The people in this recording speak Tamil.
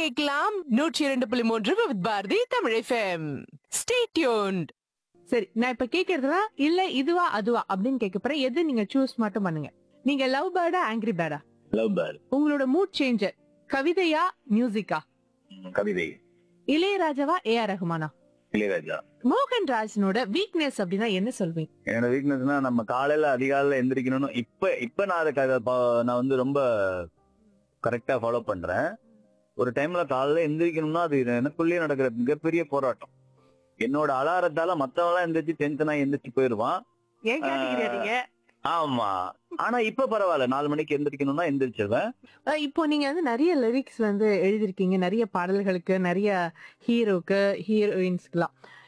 கேட்கலாம் நூற்றி இரண்டு புள்ளி மூன்று with Bharathi Tamil FM stay tuned சரி நான் இப்ப கேக்குறதுல இல்ல இதுவா அதுவா அப்படின்னு கேட்க போறேன் எது நீங்க சூஸ் மட்டும் பண்ணுங்க நீங்க லவ் பேர்டா ஆங்கிரி பேர்டா லவ் பேர்ட் உங்களோட மூட் சேஞ்சர் கவிதையா மியூசிக்கா கவிதை இளையராஜாவா ஏ ஆர் ரஹ்மானா இளையராஜா மோகன் ராஜனோட வீக்னஸ் அப்படின்னா என்ன சொல்வீங்க என்னோட வீக்னஸ்னா நம்ம காலையில அதிகாலையில எந்திரிக்கணும்னு இப்ப இப்ப நான் அதை க- ப- நான் வந்து ரொம்ப கரெக்டா ஃபாலோ பண்றேன் ஒரு டைம்ல காலையில எந்திரிக்கணும்னா அது எனக்குள்ளேயே நடக்கிற மிகப்பெரிய போராட்டம் என்னோட அலாரத்தால மத்தவங்களாம் எந்திரிச்சு டென்ஷனா எந்திரிச்சு போயிருவான் ஏன் கேட்டீங்க நீங்க ஆமா ஆனா இப்ப பரவாயில்ல நாலு மணிக்கு எந்திரிக்கணும்னா எந்திரிச்சிருவேன் அஹ் இப்போ நீங்க வந்து நிறைய லிரிக்ஸ் வந்து எழுதிருக்கீங்க நிறைய பாடல்களுக்கு நிறைய ஹீரோக்கு ஹீரோயின்ஸ்க்குலாம்